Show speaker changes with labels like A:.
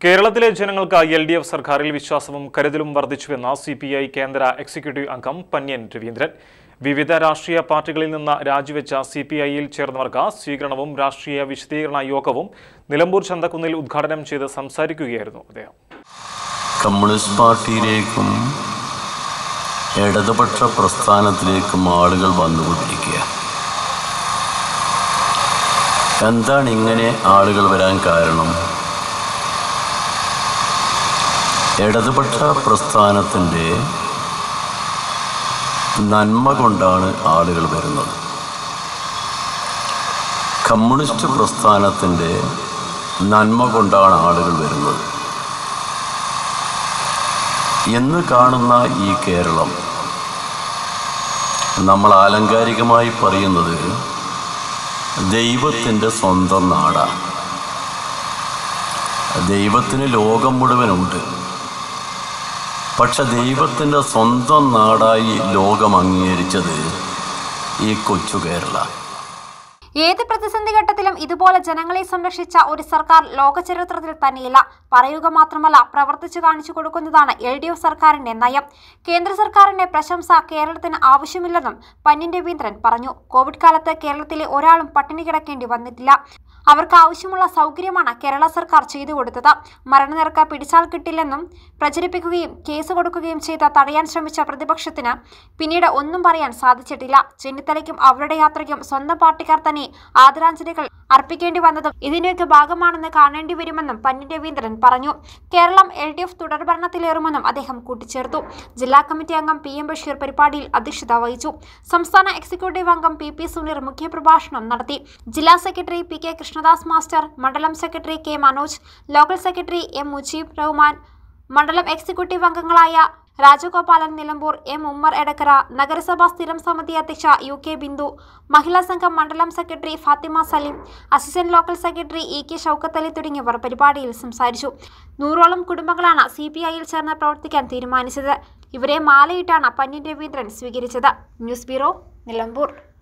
A: കേരളത്തിലെ ജനങ്ങൾക്ക് L D F സർക്കാരിൽ വിശ്വാസവും കരുതലും വർദ്ധിച്ചുവെന്ന സി പി ഐ കേന്ദ്ര എക്സിക്യൂട്ടീവ് അംഗം പന്യൻ രവീന്ദ്രൻ വിവിധ രാഷ്ട്രീയ പാർട്ടികളിൽ നിന്ന് രാജിവെച്ച സി പി ഐയിൽ ചേർന്നവർക്ക് സ്വീകരണവും രാഷ്ട്രീയ വിശദീകരണ യോഗവും നിലമ്പൂർ ചന്തക്കുന്നിൽ ഉദ്ഘാടനം ചെയ്ത് സംസാരിക്കുകയായിരുന്നു അദ്ദേഹം
B: കമ്മ്യൂണിസ്റ്റ് പാർട്ടിയിലേക്കും ഇടതുപക്ഷ പ്രസ്ഥാനത്തിലേക്കും ആളുകൾ വന്നുകൊണ്ടിരിക്കുക എന്താണ് ഇങ്ങനെ ആളുകൾ വരാൻ കാരണം ഇടതുപക്ഷ പ്രസ്ഥാനത്തിൻ്റെ നന്മ കൊണ്ടാണ് ആളുകൾ വരുന്നത് കമ്മ്യൂണിസ്റ്റ് പ്രസ്ഥാനത്തിൻ്റെ നന്മ കൊണ്ടാണ് ആളുകൾ വരുന്നത് എന്ന് കാണുന്ന ഈ കേരളം നമ്മൾ ആലങ്കാരികമായി പറയുന്നത് ദൈവത്തിൻ്റെ സ്വന്തം നാടാണ് ദൈവത്തിന് ലോകം മുഴുവനുണ്ട് പക്ഷെ ദൈവത്തിൻ്റെ സ്വന്തം നാടായി ലോകം അംഗീകരിച്ചത് ഈ കൊച്ചു കേരള
C: ഏത് പ്രതിസന്ധി ഘട്ടത്തിലും ഇതുപോലെ ജനങ്ങളെ സംരക്ഷിച്ച ഒരു സർക്കാർ ലോക ചരിത്രത്തിൽ തന്നെയില്ല പറയുക മാത്രമല്ല പ്രവർത്തിച്ചു കാണിച്ചു കൊടുക്കുന്നതാണ് എൽ ഡി എഫ് സർക്കാരിന്റെ നയം കേന്ദ്ര സർക്കാരിന്റെ പ്രശംസ കേരളത്തിന് ആവശ്യമില്ലെന്നും പന്യൻ രവീന്ദ്രൻ പറഞ്ഞു കോവിഡ് കാലത്ത് കേരളത്തിലെ ഒരാളും പട്ടിണി കിടക്കേണ്ടി വന്നിട്ടില്ല അവർക്ക് ആവശ്യമുള്ള സൗകര്യമാണ് കേരള സർക്കാർ ചെയ്തു കൊടുത്തത് മരണനിരക്ക് പിടിച്ചാൽ കിട്ടില്ലെന്നും പ്രചരിപ്പിക്കുകയും കേസ് കൊടുക്കുകയും ചെയ്ത് തടയാൻ ശ്രമിച്ച പ്രതിപക്ഷത്തിന് പിന്നീട് ഒന്നും പറയാൻ സാധിച്ചിട്ടില്ല ചെന്നിത്തലയ്ക്കും അവരുടെ യാത്രയ്ക്കും സ്വന്തം പാർട്ടിക്കാർ തന്നെ ആദരാഞ്ജലികൾ അർപ്പിക്കേണ്ടി വന്നതും ഇതിന്റെയൊക്കെ ഭാഗമാണെന്ന് കാണേണ്ടി വരുമെന്നും പന്യൻ രവീന്ദ്രൻ പറഞ്ഞു കേരളം എൽ ഡി എഫ് തുടർഭരണത്തിലേറുമെന്നും അദ്ദേഹം കൂട്ടിച്ചേർത്തു ജില്ലാ കമ്മിറ്റി അംഗം പി എം ബഷീർ പരിപാടിയിൽ അധ്യക്ഷത വഹിച്ചു സംസ്ഥാന എക്സിക്യൂട്ടീവ് അംഗം പി പി സുനീർ മുഖ്യപ്രഭാഷണം നടത്തി ജില്ലാ secretary P K Krishnadas master മണ്ഡലം secretary K Manoj local secretary M Mujeeb Rahman മണ്ഡലം എക്സിക്യൂട്ടീവ് അംഗങ്ങളായ രാജഗോപാലൻ നിലമ്പൂർ എം ഉമ്മർ എടക്കര നഗരസഭാ സ്ഥിരം സമിതി അധ്യക്ഷ യു കെ ബിന്ദു മഹിളാ സംഘം മണ്ഡലം secretary Fathima Saleem assistant local secretary E K Shoukath Ali തുടങ്ങിയവർ പരിപാടിയിൽ സംസാരിച്ചു നൂറോളം കുടുംബങ്ങളാണ് സി പി ഐയിൽ ചേർന്ന് പ്രവർത്തിക്കാൻ തീരുമാനിച്ചത് ഇവരെ മാലയിട്ടാണ് പന്യൻ രവീന്ദ്രൻ സ്വീകരിച്ചത് ന്യൂസ് ബ്യൂറോ നിലമ്പൂർ